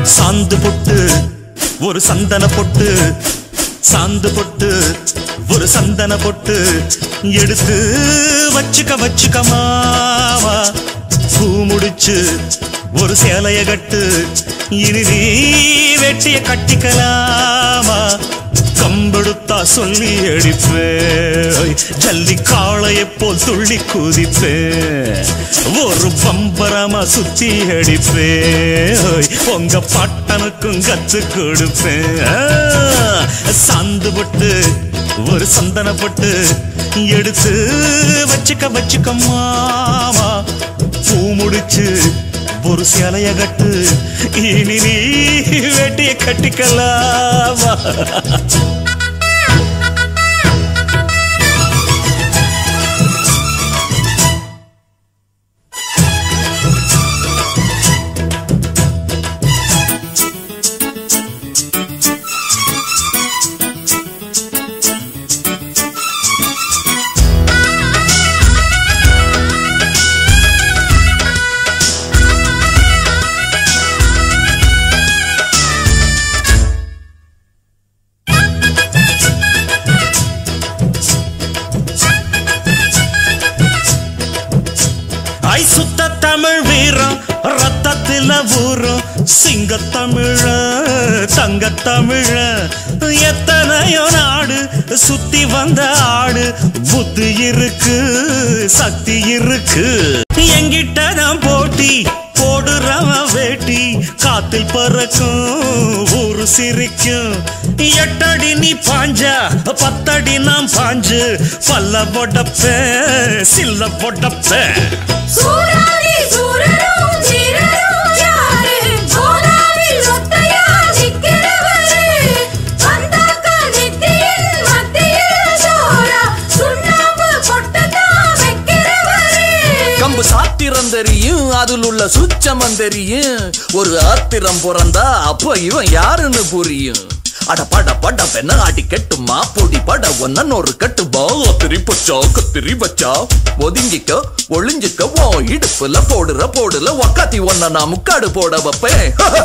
சாந்து பொட்டு ஒரு சந்தன பொட்டு சாந்து பொட்டு ஒரு சந்தன பொட்டு எடுத்து வச்சுக்க வச்சுக்க மாவா பூ முடிச்சு ஒரு சேலைய கட்டு இனி நீ வெட்டிய கட்டிக்கலாமா கம்பெடுத்தா சொல்லி அடிப்பேன் ஜல்லி காளையை போல் துள்ளி குதிப்பேன் ஒரு பம்பரமா சுத்தி அடிப்பேன் உங்க பட்டனுக்கும் கத்து கொடுப்பேன் ஆ, சாந்து பட்டு ஒரு சந்தன பட்டு எடுத்து வச்சுக்க வச்சுக்க மாமா பூ முடிச்சு ஒரு சேலைய கட்டு இனி நீ வெட்டிய கட்டிக்கலாமா ஐ சுத்த தமிழ் வீரம் ரத்தத்தில ஊரும் சிங்க தமிழ தங்க தமிழ எத்தனையோ நாடு சுத்தி வந்த ஆடு புத்தி இருக்கு சக்தி இருக்கு எங்கிட்ட தான் போட்டி போடுறவன் வேட்டி காத்தில் பறக்கும் ஊரு சிரிக்கும் எட்டடி நீ பாஞ்சா பத்தடி நாம் பாஞ்சு பல்ல பொடப்பேன் சில்ல பொடப்பேன் சூராதி சூரரும் தீரரும் யாரு கோதாவில் ஒத்தையா நிக்கிறவரு வந்தாக்கா நெத்தியின் மத்தியில் சோரா சுண்ணாம்பு பொட்டத்தான் வைக்கிறவரு கம்பு சாத்திரம் தெரியும் அதில் உள்ள சுச்சமம் தெரியும் ஒரு ஆத்திரம் பிறந்தா அப்ப இவன் யாருன்னு புரியும் அட பட பட பெண்ண ஆட்டி கெட்டுமா பொடி பட ஒன்னன் ஒரு கட்டு வா கத்திரி பச்சா கத்திரி பச்சா ஒதுங்கிக்க ஒளிஞ்சிக்க ஓ இடுப்புல போடுற போடுல ஒக்காத்தி ஒன்ன நான் முக்காடு போட வைப்பேன்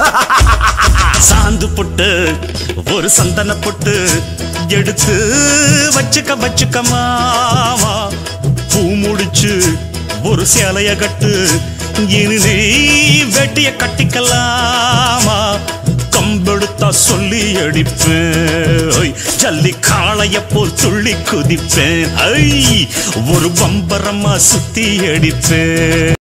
சாந்து பொட்டு ஒரு சந்தன பொட்டு எடுத்து வச்சுக்க வச்சுக்க மாவா பூ முடிச்சு ஒரு சேலைய கட்டு இனி நீ வெட்டிய கட்டிக்கலாமா கம்பெடுத்தா சொல்லி அடிப்பேன் ஐ, ஜல்லி காளைய போல் துள்ளி குதிப்பேன் ஐ ஒரு பம்பரமா சுத்தி அடிப்பேன்